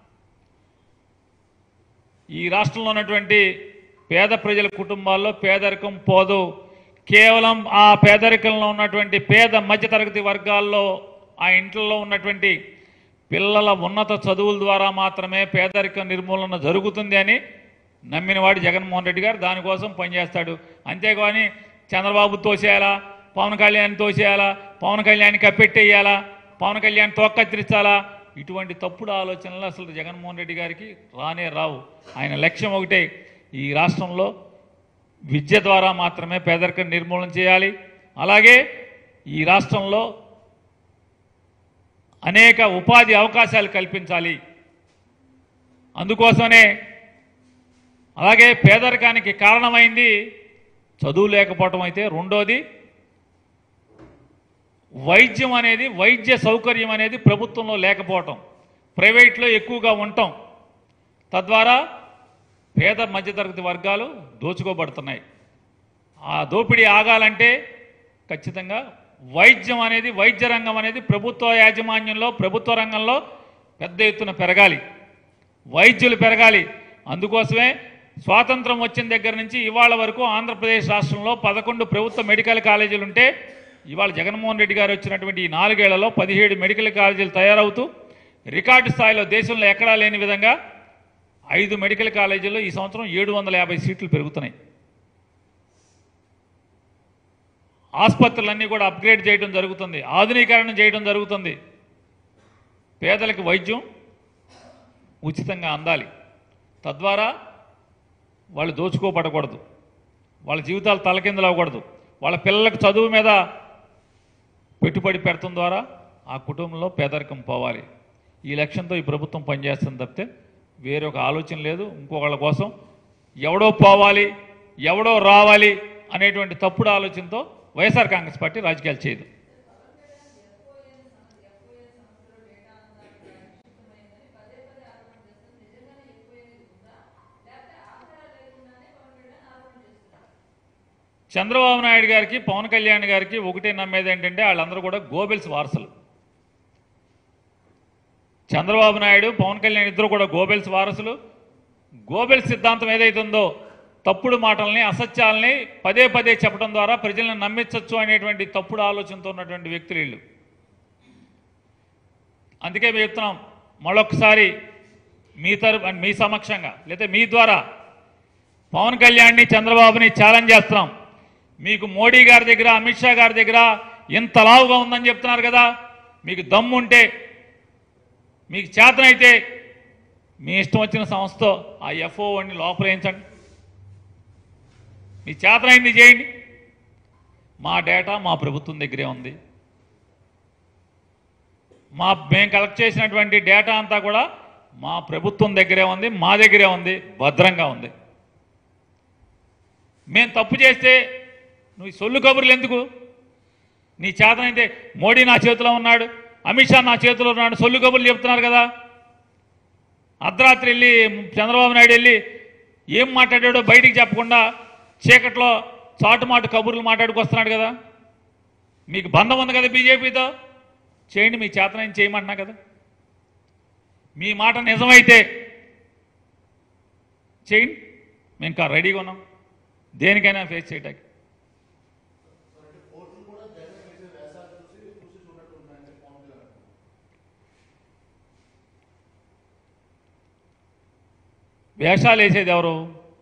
ఈ రాష్ట్రంలో ఉన్నటువంటి పేద ప్రజల కుటుంబాల్లో పేదరికం పోదు కేవలం ఆ పేదరికంలో ఉన్నటువంటి పేద మధ్యతరగతి వర్గాల్లో ఆ ఇంట్లో ఉన్నటువంటి పిల్లల ఉన్నత చదువుల ద్వారా మాత్రమే పేదరిక నిర్మూలన జరుగుతుంది అని నమ్మినవాడు జగన్మోహన్ రెడ్డి గారు దానికోసం పనిచేస్తాడు అంతేగాని చంద్రబాబు తోసేయాలా పవన్ కళ్యాణ్ తోసేయాలా పవన్ కళ్యాణ్ కప్పెట్టేయాలా పవన్ కళ్యాణ్ తోక్కత్తిరించాలా ఇటువంటి తప్పుడు ఆలోచనలు అసలు జగన్మోహన్ రెడ్డి గారికి రానే రావు ఆయన లక్ష్యం ఒకటే ఈ రాష్ట్రంలో విద్య ద్వారా మాత్రమే పేదరికం నిర్మూలన చేయాలి అలాగే ఈ రాష్ట్రంలో అనేక ఉపాధి అవకాశాలు కల్పించాలి అందుకోసమే అలాగే పేదరికానికి కారణమైంది చదువు లేకపోవటం అయితే రెండోది వైద్యం అనేది వైద్య సౌకర్యం అనేది ప్రభుత్వంలో లేకపోవటం ప్రైవేట్లో ఎక్కువగా ఉండటం తద్వారా పేద మధ్యతరగతి వర్గాలు దోచుకోబడుతున్నాయి ఆ దోపిడీ ఆగాలంటే ఖచ్చితంగా వైద్యం అనేది వైద్య రంగం అనేది ప్రభుత్వ యాజమాన్యంలో ప్రభుత్వ రంగంలో పెద్ద ఎత్తున పెరగాలి వైద్యులు పెరగాలి అందుకోసమే స్వాతంత్రం వచ్చిన దగ్గర నుంచి ఇవాళ వరకు ఆంధ్రప్రదేశ్ రాష్ట్రంలో పదకొండు ప్రభుత్వ మెడికల్ కాలేజీలు ఉంటే ఇవాళ జగన్మోహన్ రెడ్డి గారు వచ్చినటువంటి ఈ నాలుగేళ్లలో పదిహేడు మెడికల్ కాలేజీలు తయారవుతూ రికార్డు స్థాయిలో దేశంలో ఎక్కడా లేని విధంగా ఐదు మెడికల్ కాలేజీల్లో ఈ సంవత్సరం ఏడు వందల యాభై సీట్లు పెరుగుతున్నాయి ఆసుపత్రులన్నీ కూడా అప్గ్రేడ్ చేయడం జరుగుతుంది ఆధునీకరణ చేయడం జరుగుతుంది పేదలకు వైద్యం ఉచితంగా అందాలి తద్వారా వాళ్ళు దోచుకోబడకూడదు వాళ్ళ జీవితాలు తలకిందులవ్వకూడదు వాళ్ళ పిల్లలకు చదువు మీద పెట్టుబడి పెడతం ద్వారా ఆ కుటుంబంలో పేదరికం పోవాలి ఈ లక్ష్యంతో ఈ ప్రభుత్వం పనిచేస్తుంది తప్పితే వేరే ఒక ఆలోచన లేదు ఇంకొకళ్ళ కోసం ఎవడో పోవాలి ఎవడో రావాలి అనేటువంటి తప్పుడు ఆలోచనతో వైఎస్ఆర్ కాంగ్రెస్ పార్టీ రాజకీయాలు చేయదు చంద్రబాబు నాయుడు గారికి పవన్ కళ్యాణ్ గారికి ఒకటే నమ్మేది ఏంటంటే వాళ్ళందరూ కూడా గోబెల్స్ వారసులు చంద్రబాబు నాయుడు పవన్ కళ్యాణ్ ఇద్దరు కూడా గోబెల్స్ వారసులు గోబెల్స్ సిద్ధాంతం ఏదైతుందో తప్పుడు మాటల్ని అసత్యాల్ని పదే పదే చెప్పడం ద్వారా ప్రజలను నమ్మించవచ్చు అనేటువంటి తప్పుడు ఆలోచనతో ఉన్నటువంటి వ్యక్తులు వీళ్ళు అందుకే మేము చెప్తున్నాం మరొకసారి మీ తరపు మీ సమక్షంగా లేదా మీ ద్వారా పవన్ కళ్యాణ్ని చంద్రబాబుని ఛాలెంజ్ చేస్తున్నాం మీకు మోడీ గారి దగ్గర అమిత్ షా గారి దగ్గర ఇంత లావుగా ఉందని చెప్తున్నారు కదా మీకు దమ్ము ఉంటే మీకు చేతనైతే మీ ఇష్టం వచ్చిన సంస్థతో ఆ ఎఫ్ఓ అని లోపలేయించండి మీ చేతనైంది చేయండి మా డేటా మా ప్రభుత్వం దగ్గరే ఉంది మా మేము కలెక్ట్ చేసినటువంటి డేటా అంతా కూడా మా ప్రభుత్వం దగ్గరే ఉంది మా దగ్గరే ఉంది భద్రంగా ఉంది మేము తప్పు చేస్తే నువ్వు ఈ సొల్లు కబుర్లు ఎందుకు నీ చేతనైతే మోడీ నా చేతిలో ఉన్నాడు అమిత్ షా నా చేతిలో ఉన్నాడు సొల్లు కబుర్లు చెప్తున్నారు కదా అర్ధరాత్రి వెళ్ళి చంద్రబాబు నాయుడు వెళ్ళి ఏం మాట్లాడాడో బయటికి చెప్పకుండా చీకట్లో చాటుమాటు కబుర్లు మాట్లాడుకొస్తున్నాడు కదా మీకు బంధం ఉంది కదా బీజేపీతో చేయండి మీ చేతనైన చేయమంటున్నా కదా మీ మాట నిజమైతే చేయండి మేము ఇంకా రెడీగా ఉన్నాం దేనికైనా ఫేస్ చేయడానికి వేషాలు వేసేది ఎవరు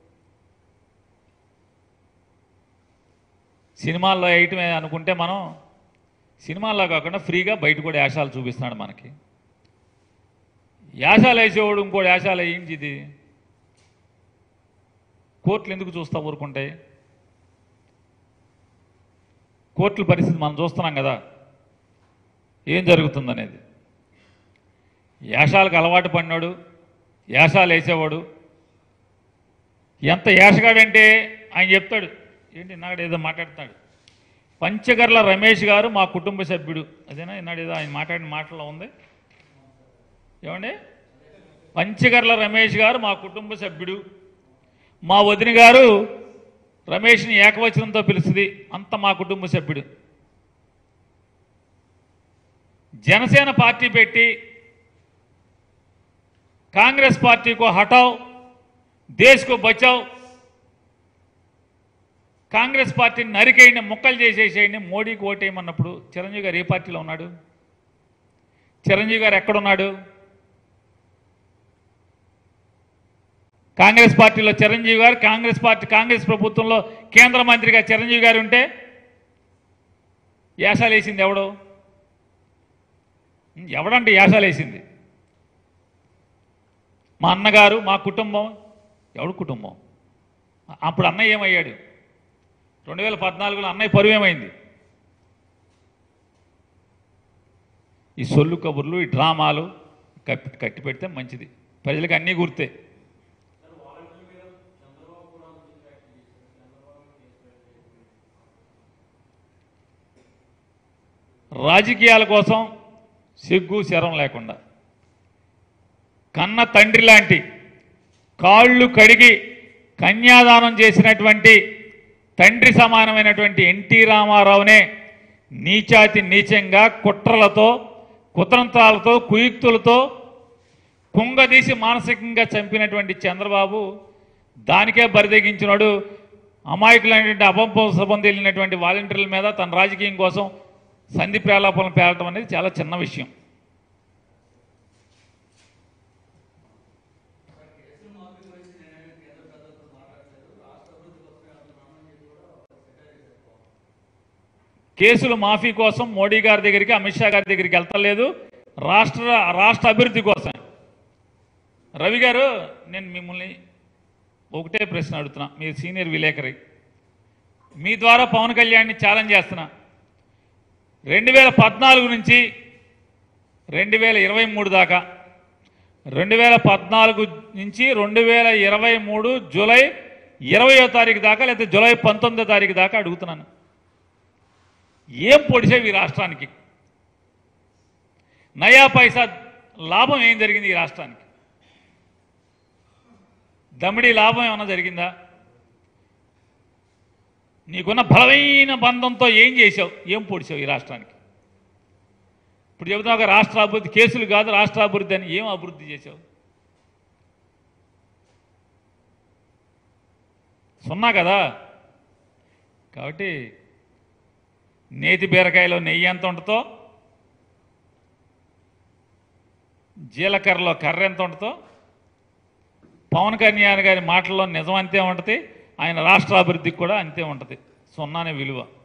సినిమాల్లో వేయటమే అనుకుంటే మనం సినిమాల్లో కాకుండా ఫ్రీగా బయట కూడా వేషాలు చూపిస్తున్నాడు మనకి యాశాలు వేసేవాడు ఇంకోటి యాశాలు వేయించి ఇది కోర్టులు ఎందుకు చూస్తా ఊరుకుంటాయి కోర్టుల పరిస్థితి మనం చూస్తున్నాం కదా ఏం జరుగుతుందనేది యాషాలకు అలవాటు పడినాడు యాషాలు వేసేవాడు ఎంత యాషగాడంటే ఆయన చెప్తాడు ఏంటి నాడు ఏదో మాట్లాడుతాడు పంచగర్ల రమేష్ గారు మా కుటుంబ సభ్యుడు అదేనా ఈనాడు ఏదో ఆయన మాట్లాడిన మాటలో ఉంది ఏమండి పంచగర్ల రమేష్ గారు మా కుటుంబ సభ్యుడు మా వదిన గారు రమేష్ని ఏకవచనంతో పిలుస్తుంది అంత మా కుటుంబ సభ్యుడు జనసేన పార్టీ పెట్టి కాంగ్రెస్ పార్టీకో హటావ్ దేశ్కో బచావ్ కాంగ్రెస్ పార్టీని నరికేయండి ముక్కలు చేసేసేయండి మోడీకి ఓటేయమన్నప్పుడు చిరంజీవి గారు ఏ పార్టీలో ఉన్నాడు చిరంజీవి గారు ఎక్కడున్నాడు కాంగ్రెస్ పార్టీలో చిరంజీవి గారు కాంగ్రెస్ పార్టీ కాంగ్రెస్ ప్రభుత్వంలో కేంద్ర మంత్రిగా చిరంజీవి గారు ఉంటే యాసాలు వేసింది ఎవడు ఎవడంటే యాసాలు వేసింది మా అన్నగారు మా కుటుంబం ఎవడు కుటుంబం అప్పుడు అన్నయ్య ఏమయ్యాడు రెండు వేల పద్నాలుగులో అన్నయ్య పరువు ఏమైంది ఈ సొల్లు కబుర్లు ఈ డ్రామాలు కట్టి కట్టి పెడితే మంచిది ప్రజలకు అన్నీ గుర్తే రాజకీయాల కోసం సిగ్గు శరం లేకుండా కన్న తండ్రి లాంటి కాళ్ళు కడిగి కన్యాదానం చేసినటువంటి తండ్రి సమానమైనటువంటి ఎన్టీ రామారావునే నీచాతి నీచంగా కుట్రలతో కుతంత్రాలతో కుయుక్తులతో కుంగదీసి మానసికంగా చంపినటువంటి చంద్రబాబు దానికే బరిదెగించినాడు అమాయకులైనటువంటి అపంపం వెళ్ళినటువంటి వాలంటీర్ల మీద తన రాజకీయం కోసం సంధి ప్రేలాపనలు పేరటం అనేది చాలా చిన్న విషయం కేసులు మాఫీ కోసం మోడీ గారి దగ్గరికి అమిత్ షా గారి దగ్గరికి వెళ్తలేదు రాష్ట్ర రాష్ట్ర అభివృద్ధి కోసం రవి గారు నేను మిమ్మల్ని ఒకటే ప్రశ్న అడుగుతున్నా మీరు సీనియర్ విలేకరి మీ ద్వారా పవన్ కళ్యాణ్ని ఛాలెంజ్ చేస్తున్నా రెండు వేల పద్నాలుగు నుంచి రెండు వేల ఇరవై మూడు దాకా రెండు వేల పద్నాలుగు నుంచి రెండు వేల ఇరవై మూడు జూలై ఇరవయో తారీఖు దాకా లేకపోతే జూలై పంతొమ్మిదో తారీఖు దాకా అడుగుతున్నాను ఏం పొడిచేవి ఈ రాష్ట్రానికి నయా పైసా లాభం ఏం జరిగింది ఈ రాష్ట్రానికి దమిడి లాభం ఏమన్నా జరిగిందా నీకున్న బలమైన బంధంతో ఏం చేసావు ఏం పొడిచావు ఈ రాష్ట్రానికి ఇప్పుడు చెబుతున్నా ఒక రాష్ట్ర అభివృద్ధి కేసులు కాదు రాష్ట్ర అభివృద్ధి అని ఏం అభివృద్ధి చేసావు సున్నా కదా కాబట్టి నేతి బీరకాయలో నెయ్యి ఎంత ఉంటుందో జీలకర్రలో కర్ర ఎంత ఉంటుందో పవన్ కళ్యాణ్ గారి మాటల్లో నిజం అంతే ఉంటుంది ఆయన రాష్ట్ర అభివృద్ధికి కూడా అంతే ఉంటుంది సున్నానే విలువ